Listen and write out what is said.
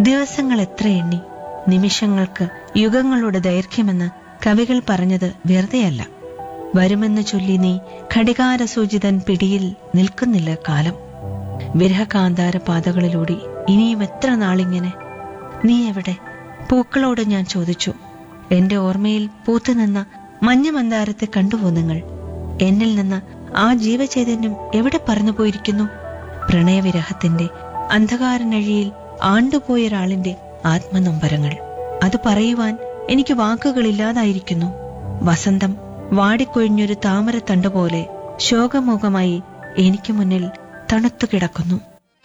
ദിവസങ്ങൾ എത്ര എണ്ണി നിമിഷങ്ങൾക്ക് യുഗങ്ങളുടെ ദൈർഘ്യമെന്ന് കവികൾ പറഞ്ഞത് വെറുതെയല്ല വരുമെന്ന് ചൊല്ലി നീ ഘടികാരസൂചിതൻ പിടിയിൽ നിൽക്കുന്നില്ല കാലം വിരഹകാന്താര പാതകളിലൂടെ ഇനിയും എത്ര നാളിങ്ങനെ നീ എവിടെ പൂക്കളോട് ഞാൻ ചോദിച്ചു എന്റെ ഓർമ്മയിൽ പൂത്തുനിന്ന മഞ്ഞ മന്ദാരത്തെ കണ്ടുപോ നിങ്ങൾ എന്നിൽ നിന്ന് ആ ജീവചൈതന്യം എവിടെ പറന്നുപോയിരിക്കുന്നു പ്രണയവിരഹത്തിന്റെ അന്ധകാരനഴിയിൽ ആണ്ടുപോയൊരാളിന്റെ ആത്മനൊമ്പരങ്ങൾ അത് പറയുവാൻ എനിക്ക് വാക്കുകളില്ലാതായിരിക്കുന്നു വസന്തം വാടിക്കൊഴിഞ്ഞൊരു താമരത്തണ്ട് പോലെ ശോകമുഖമായി എനിക്ക് മുന്നിൽ തണുത്തു കിടക്കുന്നു